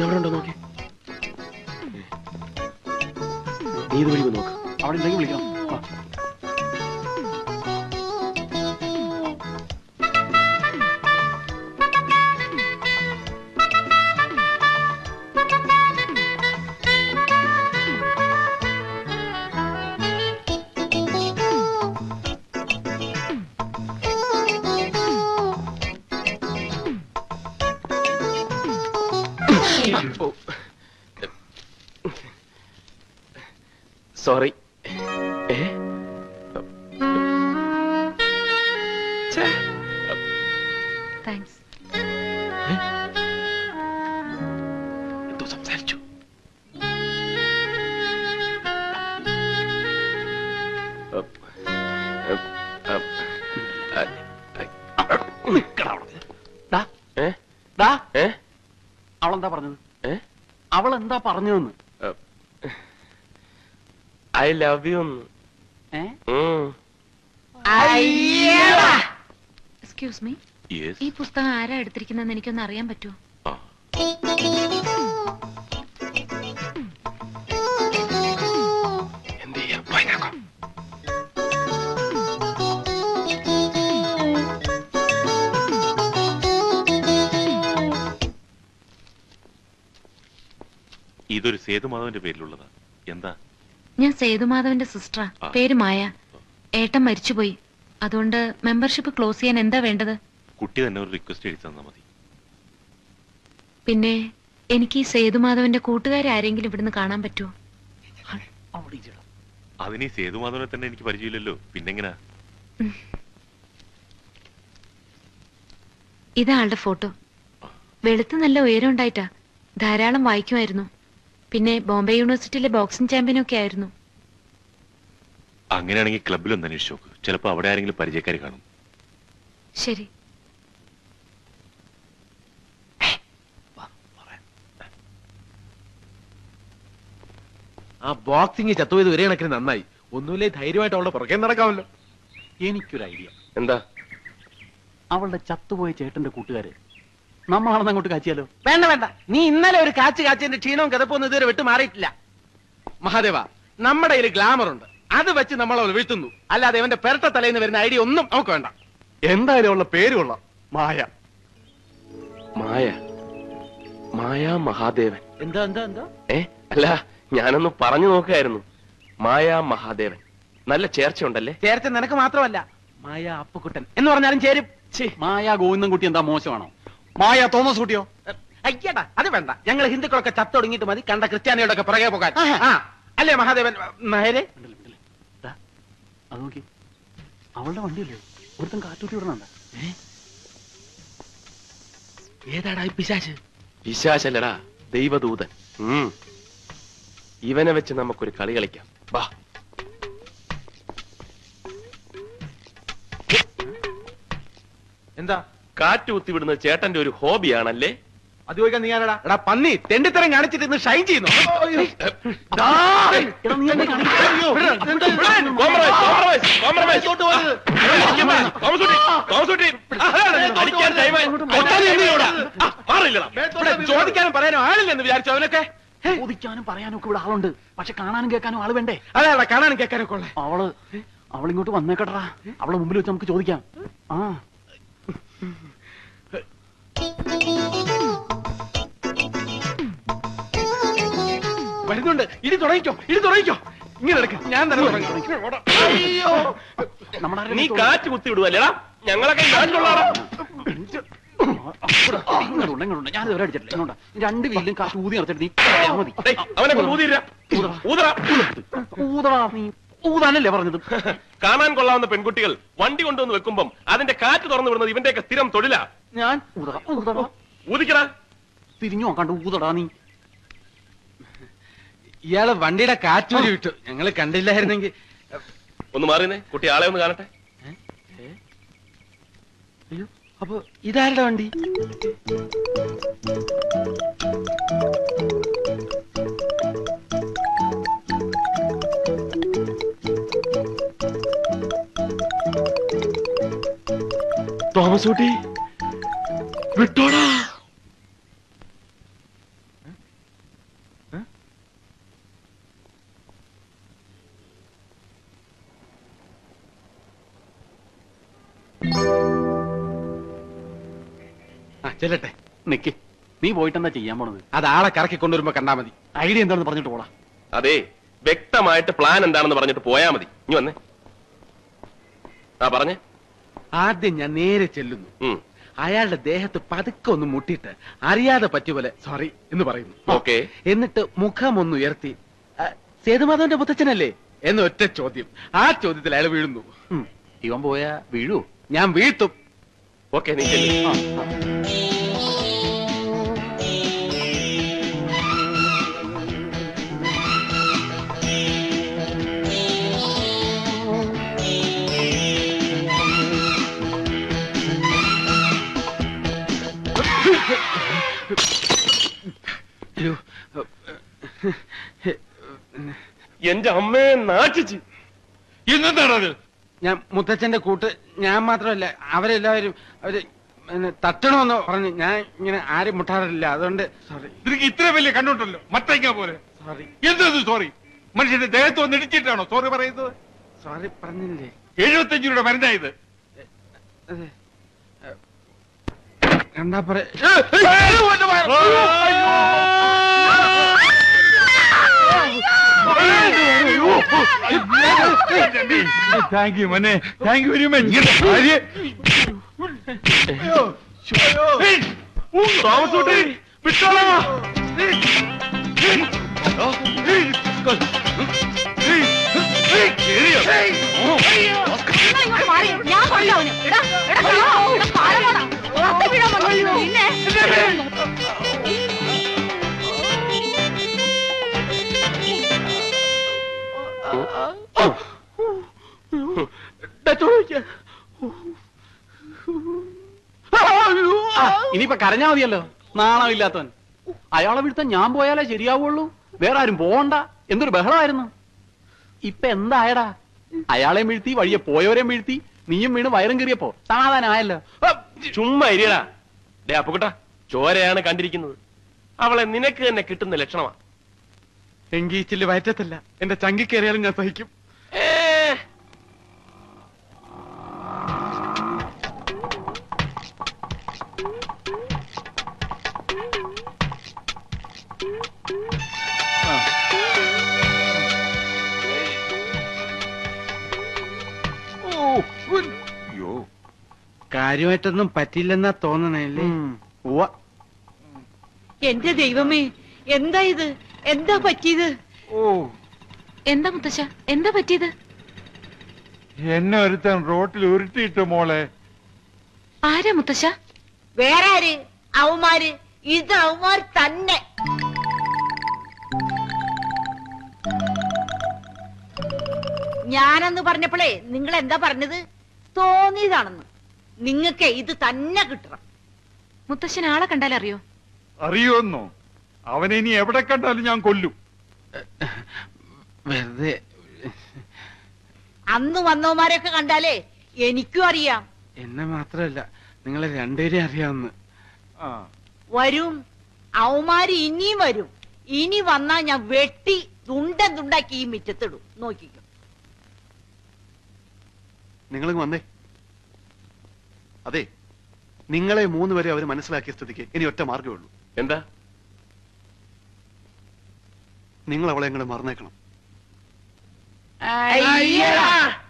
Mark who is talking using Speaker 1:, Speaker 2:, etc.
Speaker 1: അവിടെ ഉണ്ടോ നോക്കി നീ ഇത് വഴി നോക്ക്
Speaker 2: അവിടെ ഉണ്ടെങ്കിൽ വിളിക്കണം ആ.
Speaker 1: സോറി ഏ ഛേ.
Speaker 3: താങ്ക്സ്
Speaker 1: എന്തോ സംസാരിച്ചു അപ്പ്, അപ്പ്, അപ്പ്, അ-
Speaker 2: നിക്കടാ അവിടെ. ഡാ,
Speaker 1: ഏ?
Speaker 2: ഡാ,
Speaker 1: ഏ?
Speaker 2: അവളെന്താ പറഞ്ഞത്
Speaker 1: ഏ?
Speaker 2: അവൾ എന്താ പറഞ്ഞതെന്ന്
Speaker 1: ഐ ലവ് യു
Speaker 2: ഏ
Speaker 3: എക്സ്ക്യൂസ് മീ ഈ പുസ്തകം ആരാ എടുത്തിരിക്കുന്നതെന്ന് എനിക്കൊന്ന് അറിയാൻ പറ്റുമോ
Speaker 1: എന്ത് ചെയ്യാം പോയിനാക്കാം
Speaker 4: ഇതൊരു സേതുമാധവന്റെ പേരിലുള്ളതാ എന്താ
Speaker 3: ഞാൻ സേതുമാധവന്റെ സിസ്റ്ററാ
Speaker 4: ആ.
Speaker 3: പേര് മായ ഏട്ടൻ മരിച്ചുപോയി അതുകൊണ്ട് മെമ്പർഷിപ്പ് ക്ലോസ് ചെയ്യാൻ എന്താ വേണ്ടത്
Speaker 4: കുട്ടി തന്നെ ഒരു റിക്വസ്റ്റ് എഴുതി തന്നാ മതി
Speaker 3: പിന്നെ എനിക്ക് ഈ സേതുമാധവന്റെ കൂട്ടുകാരെ ആരെങ്കിലും ഇവിടുന്ന് കാണാൻ പറ്റുമോ
Speaker 2: അവിടെ ഇരിടാ.
Speaker 4: അതിന് ഈ സേതുമാധവനെ തന്നെ എനിക്ക് പരിചയമില്ലല്ലോ പിന്നെങ്ങനാ
Speaker 3: ഇതാ ആളുടെ ഫോട്ടോ വെളുത്ത് നല്ല ഉയരം ഉണ്ടായിട്ടാ ധാരാളം വായിക്കുമായിരുന്നു പിന്നെ ബോംബെ യൂണിവേഴ്സിറ്റിയിലെ ബോക്സിംഗ് ചാമ്പ്യനും ഒക്കെ ആയിരുന്നു
Speaker 4: അങ്ങനെയാണെങ്കിൽ ക്ലബിൽ ഒന്ന് അന്വേഷിച്ച് നോക്ക് ചിലപ്പോ അവിടെ ആരെങ്കിലും പരിചയക്കാർ കാണും
Speaker 3: ശരി
Speaker 5: ആ ബോക്സിംഗ് ചത്തുപോയത് ഒരേ കണക്കിന് നന്നായി ഒന്നുമില്ലേ ധൈര്യമായിട്ട് അവളുടെ പുറകെ നടക്കാമല്ലോ
Speaker 2: എനിക്കൊരു ഐഡിയ
Speaker 1: എന്താ
Speaker 2: അവളുടെ ചത്തുപോയ ചേട്ടന്റെ കൂട്ടുകാര് നമ്മളാണെന്ന് അങ്ങോട്ട് കാച്ചിയാലോ
Speaker 5: വേണ്ട വേണ്ട നീ ഇന്നലെ ഒരു കാച്ച് കാച്ചതിന്റെ ക്ഷീണവും കിതപ്പൊന്നും ഇതുവരെ വിട്ട് മാറിയിട്ടില്ല മഹാദേവ നമ്മുടെ കയ്യിൽ ഗ്ലാമർ ഉണ്ട് അത് വെച്ച് നമ്മൾ അവൾ വീഴ്ത്തുന്നു അല്ലാതെ അവന്റെ പെരട്ട തലയിൽ നിന്ന് വരുന്ന ഐഡിയ ഒന്നും നമുക്ക് വേണ്ട എന്തായാലും ഉള്ള പേര് കൊള്ളാം മായ
Speaker 1: മായ മായ മഹാദേവൻ
Speaker 5: എന്താ എന്താ എന്താ
Speaker 1: ഏ അല്ല ഞാനൊന്ന് പറഞ്ഞു നോക്കായിരുന്നു മായ മഹാദേവൻ നല്ല ചേർച്ചയുണ്ടല്ലേ
Speaker 5: ചേർച്ച നിനക്ക് മാത്രമല്ല മായ അപ്പുക്കുട്ടൻ എന്ന് പറഞ്ഞാലും ചേരും
Speaker 2: മായ ഗോവിന്ദൻകുട്ടി എന്താ മോശമാണോ മായ തോമസ് കുട്ടിയോ
Speaker 5: അയ്യടാ അത് വേണ്ട ഞങ്ങൾ ഹിന്ദുക്കളൊക്കെ ചത്തൊടുങ്ങിയിട്ട് മതി കണ്ട ക്രിസ്ത്യാനികളൊക്കെ പുറകെ പോകാൻ ആ അല്ലേ മഹാദേവൻ നേരെ
Speaker 2: മിണ്ടല്ലേ, മിണ്ടല്ലേ. ദാ, അത് നോക്കി അവളുടെ വണ്ടിയല്ലേ ഒരുത്തൻ കാറ്റൂട്ടി വിടണണ്ട
Speaker 5: ഏതാടാ ഈ പിശാച്
Speaker 1: വിശാശല്ലടാ ദൈവദൂതൻ ഉം. ഇവനെ വെച്ച് നമുക്കൊരു കളി കളിക്കാം വാ
Speaker 5: എന്താ
Speaker 1: കാറ്റ് കുത്തിവിടുന്നത് ചേട്ടന്റെ ഒരു ഹോബിയാണല്ലേ
Speaker 5: അത് ചോദിക്കാൻ നീ ആരടാ എടാ പന്നി തെണ്ടിത്തരം കാണിച്ചിട്ട് ഇന്ന് ഷൈൻ ചെയ്യുന്നു
Speaker 2: എടാ, നീ എന്നെ കാണിക്ക-
Speaker 5: അയ്യോ, എന്താ ഇത്?
Speaker 1: Compromise, compromise, compromise.
Speaker 5: ഇങ്ങോട്ട് വന്നത്.
Speaker 1: അടിക്കാൻ തോമസ് കുട്ടി, തോമസ് കുട്ടി. അടിക്കാൻ ടൈമായി.
Speaker 5: കൊട്ടാൻ നീ എന്തിനാ
Speaker 1: ആ, മാറില്ലടാ.
Speaker 5: ഇവിടെ ചോദിക്കാനും പറയാനും ആളില്ലെന്ന് വിചാരിച്ചു അവനൊക്കെ
Speaker 2: ചോദിക്കാനും പറയാനും ഒക്കെ ഇവിടെ ആളുണ്ട് പക്ഷെ കാണാനും കേൾക്കാനും ആള് വേണ്ടേ
Speaker 5: അതാ കാണാനും കേൾക്കാനും ഉള്ള
Speaker 2: അവള് അവളിങ്ങോട്ട് വന്നേക്കട്ടാ അവളെ മുമ്പിൽ വെച്ച് നമുക്ക് ചോദിക്കാം ആ
Speaker 5: വരുന്നുണ്ട് ഇടി തുടങ്ങിക്കോ ഇടി തുടങ്ങിക്കോ ഇങ്ങനെ എടുക്ക ഞാൻ തന്നെ തുടങ്ങി അയ്യോ
Speaker 2: നമ്മുടെ
Speaker 1: നീ കാറ്റ് കുത്തിവിടുവല്ലേടാ ഞങ്ങളൊക്കെ കാറ്റുള്ളാടാ
Speaker 2: ഇങ്ങോട്ടുണ്ട് ഇങ്ങോട്ടുണ്ട് ഞാൻ ഇതുവരെ അടിച്ചിട്ടില്ല ഇങ്ങോട്ടാ രണ്ട് വീട്ടിലും കാശ് ഊതി നിറച്ചിട്ട് നീ കളയാൻ മതി
Speaker 1: ഡേയ്, അവനൊക്കെ ഊതിയില്ല ഊതറ
Speaker 2: ഊതടാ നീ ഊതാനല്ലേ പറഞ്ഞത്
Speaker 1: കാണാൻ കൊള്ളാവുന്ന പെൺകുട്ടികൾ വണ്ടി കൊണ്ടുവന്ന് വെക്കുമ്പം അതിന്റെ കാറ്റ് തുറന്നു വിടുന്നത് ഇവന്റെയൊക്കെ സ്ഥിരം തൊഴിലാ
Speaker 2: ഞാൻ ഊതടാ ഊതടാ
Speaker 1: ഊതിക്കടാ
Speaker 2: തിരിഞ്ഞു നോക്കാണ്ട് ഊതടാ നീ
Speaker 5: ഇയാള് വണ്ടിയുടെ കാറ്റൂരി വിട്ടു ഞങ്ങള് കണ്ടില്ലായിരുന്നെങ്കിൽ
Speaker 1: ഒന്ന് മാറിയുന്നേ കുട്ടി ആളെ ഒന്ന് കാണട്ടെ
Speaker 5: അയ്യോ അപ്പൊ ഇതാരുടെ വണ്ടി
Speaker 1: തോമസ് കുട്ടി വിട്ടോടാ
Speaker 5: ചെല്ലട്ടെ
Speaker 2: നിക്ക് നീ പോയിട്ട് എന്താ ചെയ്യാൻ പോണത്
Speaker 5: അത് ആളെ കറക്കി കൊണ്ടുവരുമ്പോ കണ്ടാ മതി
Speaker 2: ഐഡിയ എന്താണെന്ന് പറഞ്ഞിട്ട് പോടാ
Speaker 1: അതെ വ്യക്തമായിട്ട് പ്ലാൻ എന്താണെന്ന് പറഞ്ഞിട്ട് പോയാ മതി ഇനി വന്നേ ആ പറഞ്ഞേ
Speaker 5: ആദ്യം ഞാൻ നേരെ ചെല്ലുന്നു
Speaker 1: ഉം
Speaker 5: അയാളുടെ ദേഹത്ത് പതുക്കെ ഒന്ന് മുട്ടിയിട്ട് അറിയാതെ പറ്റിയ പോലെ സോറി എന്ന് പറയുന്നു
Speaker 1: ഓക്കേ.
Speaker 5: എന്നിട്ട് മുഖം ഒന്ന് ഉയർത്തി "ആ, സേതുമാധവന്റെ മുത്തച്ഛനല്ലേ എന്ന് ഒറ്റ ചോദ്യം ആ ചോദ്യത്തിൽ അയാൾ വീഴുന്നു
Speaker 2: ഉം. ഇവൻ പോയാ വീഴൂ
Speaker 5: ഞാൻ വീഴ്ത്തും
Speaker 1: ഓക്കെ നീ ചെല്ലു
Speaker 2: ആ, ആ.
Speaker 5: അയ്യോ
Speaker 1: എന്റെ അമ്മയെ നാട്ടിച്ച്
Speaker 6: ഇന്നെന്താണത്
Speaker 5: ഞാൻ മുത്തച്ഛന്റെ കൂട്ട് ഞാൻ മാത്രമല്ല അവരെല്ലാവരും അവര് പിന്നെ തട്ടണമെന്ന് പറഞ്ഞ് ഞാൻ ഇങ്ങനെ ആരും മുട്ടാറില്ല അതുകൊണ്ട് സോറി
Speaker 6: നിനക്ക് ഇത്ര വലിയ കണ്ടുണ്ടല്ലോ മത്തങ്ങ പോലെ
Speaker 5: സോറി
Speaker 6: എന്തത് സോറി മനുഷ്യന്റെ ദേഹത്ത് വന്ന് ഇടിച്ചിട്ടാണോ സോറി പറയുന്നത്
Speaker 5: സോറി പറഞ്ഞില്ലേ
Speaker 6: എഴുപത്തഞ്ച് രൂപയുടെ മരുന്നായത്
Speaker 5: അതെ കണ്ടാ പറ
Speaker 6: താങ്ക് യു മനെ താങ്ക് യു വെരി മച്ച്
Speaker 1: താമസോട്ടെ വിട്ടോളാ
Speaker 7: ഞാൻ കൊണ്ടവന് എടാ എടാ എടാ കാലം പോടാ ഒത്ത വീഴാൻ വന്നു നിന്നെ
Speaker 2: ആ, ഇനിയിപ്പൊ കരഞ്ഞാ മതിയല്ലോ നാണം ഇല്ലാത്തവൻ അയാളെ വീഴ്ത്താൻ ഞാൻ പോയാലേ ശരിയാവുള്ളൂ വേറെ ആരും പോവണ്ട എന്തൊരു ബഹളമായിരുന്നു ഇപ്പൊ എന്തായടാ അയാളെയും വീഴ്ത്തി വഴിയെ പോയവരെയും വീഴ്ത്തി നീയും വീണ് വയറും കീറിയപ്പോ സമാധാനമായല്ലോ
Speaker 1: ചുമ്മാ ഇരിയടാ ഡേ അപ്പുകുട്ട ചോരയാണ് കണ്ടിരിക്കുന്നത് അവളെ നിനക്ക് തന്നെ കിട്ടുന്ന ലക്ഷണമാ
Speaker 5: എങ്കീച്ചില് വയറ്റത്തല്ല എന്റെ ചങ്കി കയറിയാലും ഞാൻ സഹിക്കും
Speaker 1: ഏ,
Speaker 6: അയ്യോ
Speaker 5: കാര്യമായിട്ടൊന്നും പറ്റില്ലെന്നാ തോന്നണല്ലേ
Speaker 2: ഉവ്വ.
Speaker 7: എന്റെ ദൈവമേ എന്താ ഇത് എന്താ പറ്റിയത്
Speaker 6: ഓ
Speaker 3: എന്താ മുത്തശ്ശ എന്താ പറ്റിയത്
Speaker 6: എന്നെ ഒരുത്തൻ റോട്ടിൽ ഉരുട്ടിയിട്ടു മോളെ
Speaker 3: ആരാ മുത്തശ്ശ
Speaker 7: വേറെ ആര് അവന്മാര് ഇത് അവന്മാർ തന്നെ ഞാനെന്ന് പറഞ്ഞപ്പോഴേ നിങ്ങൾ എന്താ പറഞ്ഞത് തോന്നിയതാണെന്ന് നിങ്ങക്ക് ഇത് തന്നെ കിട്ടണം
Speaker 3: മുത്തശ്ശൻ ആളെ കണ്ടാൽ അറിയോ
Speaker 6: അറിയുമെന്നോ അവനെ ഇനി എവിടെ കണ്ടാലും ഞാൻ കൊല്ലും
Speaker 5: വെറുതെ
Speaker 7: അന്ന് വന്നവന്മാരെയൊക്കെ കണ്ടാലേ എനിക്കും അറിയാം
Speaker 5: എന്നെ മാത്രമല്ല നിങ്ങളെ രണ്ടുപേരെയും അറിയാവുന്ന
Speaker 6: ആ
Speaker 7: വരും അവന്മാര് ഇനിയും വരും ഇനി വന്നാ ഞാൻ വെട്ടി തുണ്ടൻ തുണ്ടാക്കി ഈ മിറ്റത്തിടും നോക്കിക്കോ
Speaker 8: നിങ്ങൾ വന്നേ അതെ നിങ്ങളെ മൂന്ന് വരെ അവർ മനസ്സിലാക്കിയ സ്ഥിതിക്ക് ഇനി ഒറ്റ മാർഗ്ഗമേ ഉള്ളൂ
Speaker 1: എന്താ
Speaker 8: നിങ്ങൾ അവളെ അങ്ങോട്ട് മറന്നേക്കണം
Speaker 7: അയ്യടാ